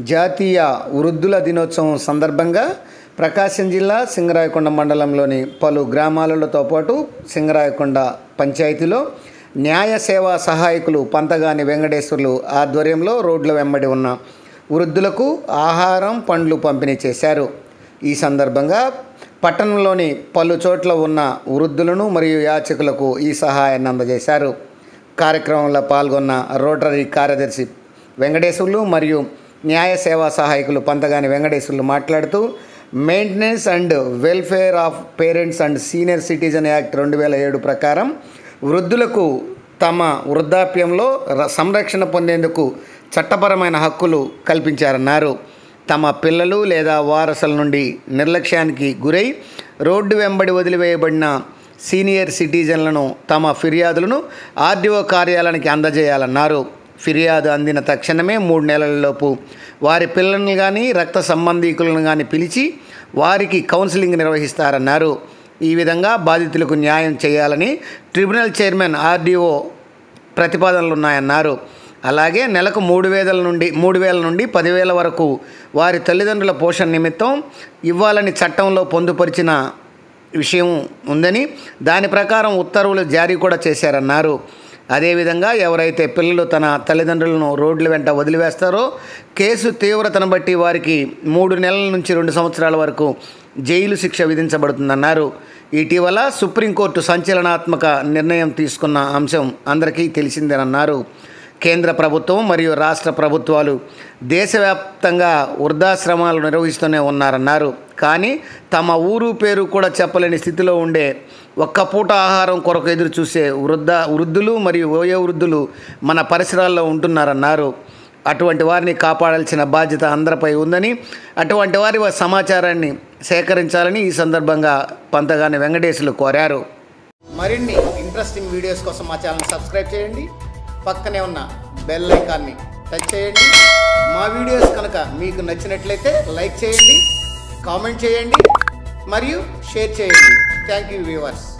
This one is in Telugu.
జాతీయ వృద్ధుల దినోత్సవం సందర్భంగా ప్రకాశం జిల్లా సింగరాయకొండ మండలంలోని పలు గ్రామాలతో పాటు సింగరాయకొండ పంచాయతీలో న్యాయ సేవా సహాయకులు పంతగాని వెంకటేశ్వర్లు ఆధ్వర్యంలో రోడ్ల వెంబడి ఉన్న వృద్ధులకు ఆహారం పండ్లు పంపిణీ చేశారు ఈ సందర్భంగా పట్టణంలోని పలు చోట్ల ఉన్న వృద్ధులను మరియు యాచకులకు ఈ సహాయాన్ని అందజేశారు కార్యక్రమంలో పాల్గొన్న రోటరీ కార్యదర్శి వెంకటేశ్వర్లు మరియు న్యాయ సేవా సహాయకులు పంతగాని వెంకటేశ్వర్లు మాట్లాడుతూ maintenance and welfare of parents and senior citizen act రెండు వేల ఏడు ప్రకారం వృద్ధులకు తమ వృద్ధాప్యంలో ర- సంరక్షణ పొందేందుకు చట్టపరమైన హక్కులు కల్పించారన్నారు తమ పిల్లలు లేదా వారసుల నుండి నిర్లక్ష్యానికి గురై రోడ్డు వెంబడి వదిలివేయబడిన సీనియర్ సిటిజన్లను తమ ఫిర్యాదులను ఆర్డీఓ కార్యాలయానికి అందజేయాలన్నారు ఫిర్యాదు అందిన తక్షణమే మూడు నెలలలోపు వారి పిల్లల్ని కానీ రక్త సంబంధీకులను కానీ పిలిచి వారికి కౌన్సిలింగ్ నిర్వహిస్తారన్నారు ఈ విధంగా బాధితులకు న్యాయం చేయాలని ట్రిబ్యునల్ చైర్మన్ ఆర్డీఓ ప్రతిపాదనలు ఉన్నాయన్నారు అలాగే నెలకు మూడు వేల నుండి మూడు వేల నుండి పదివేల వరకు వారి తల్లిదండ్రుల పోషణ నిమిత్తం ఇవ్వాలని చట్టంలో పొందుపరిచిన విషయం ఉందని దాని ప్రకారం ఉత్తర్వులు జారీ కూడా చేశారన్నారు అదేవిధంగా ఎవరైతే పిల్లలు తన తల్లిదండ్రులను రోడ్ల వెంట వదిలివేస్తారో కేసు తీవ్రతను బట్టి వారికి మూడు నెలల నుంచి రెండు సంవత్సరాల వరకు జైలు శిక్ష విధించబడుతుందన్నారు ఇటీవల సుప్రీంకోర్టు సంచలనాత్మక నిర్ణయం తీసుకున్న అంశం అందరికీ తెలిసిందేనన్నారు కేంద్ర ప్రభుత్వం మరియు రాష్ట్ర ప్రభుత్వాలు దేశవ్యాప్తంగా వృద్ధాశ్రమాలు నిర్వహిస్తూనే ఉన్నారన్నారు కానీ తమ ఊరు పేరు కూడా చెప్పలేని స్థితిలో ఉండే ఒక్క పూట ఆహారం కొరకు ఎదురు చూసే వృద్ధ వృద్ధులు మరియు వయో వృద్ధులు మన పరిసరాల్లో ఉంటున్నారన్నారు అటువంటి వారిని కాపాడాల్సిన బాధ్యత అందరిపై ఉందని అటువంటి వారి సమాచారాన్ని సేకరించాలని ఈ సందర్భంగా పంతగాని వెంకటేశ్వరులు కోరారు మరిన్ని ఇంట్రెస్టింగ్ వీడియోస్ కోసం మా ఛానల్ సబ్స్క్రైబ్ చేయండి పక్కనే ఉన్న బెల్ ఐకాన్ని టచ్ చేయండి మా వీడియోస్ కనుక మీకు నచ్చినట్లయితే లైక్ చేయండి కామెంట్ చేయండి మరియు షేర్ చేయండి థ్యాంక్ యూ వ్యూవర్స్